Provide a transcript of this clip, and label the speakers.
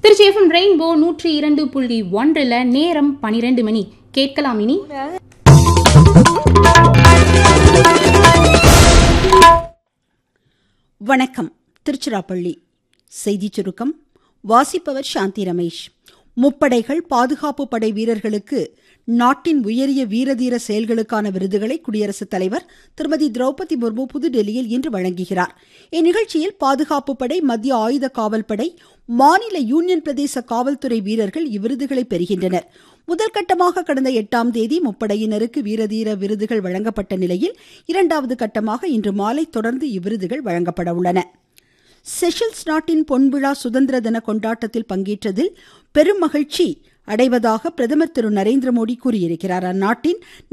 Speaker 1: Trichy FM rainbow நூற்றி இரண்டு புள்ளி ஒன்றில் நேரம் பனிரெண்டு மணி கேட்கலாம் இனி
Speaker 2: வணக்கம் திருச்சிராப்பள்ளி செய்திச் சுருக்கம் வாசிப்பவர் சாந்தி ரமேஷ் முப்படைகள் பாதுகாப்பு படை வீரர்களுக்கு நாட்டின் உயரிய வீரதீர செயல்களுக்கான விருதுகளை குடியரசுத் தலைவர் திருமதி திரௌபதி முர்மு புதுடெல்லியில் இன்று வழங்குகிறார் இந்நிகழ்ச்சியில் பாதுகாப்பு படை மத்திய ஆயுத காவல் படை மாநில யூனியன் பிரதேச காவல்துறை வீரர்கள் இவ்விருதுகளை பெறுகின்றனர் முதல் கட்டமாக கடந்த எட்டாம் தேதி முப்படையினருக்கு வீரதீர விருதுகள் வழங்கப்பட்ட நிலையில் இரண்டாவது கட்டமாக இன்று மாலை தொடர்ந்து இவ்விருதுகள் வழங்கப்பட உள்ளன செஷல்ஸ் நாட்டின் பொன்விழா சுதந்திர தின கொண்டாட்டத்தில் பங்கேற்றதில் பெரும் மகிழ்ச்சி அடைவதாக பிரதமர் திரு நரேந்திர மோடி கூறியிருக்கிறார் அந்நாட்டின்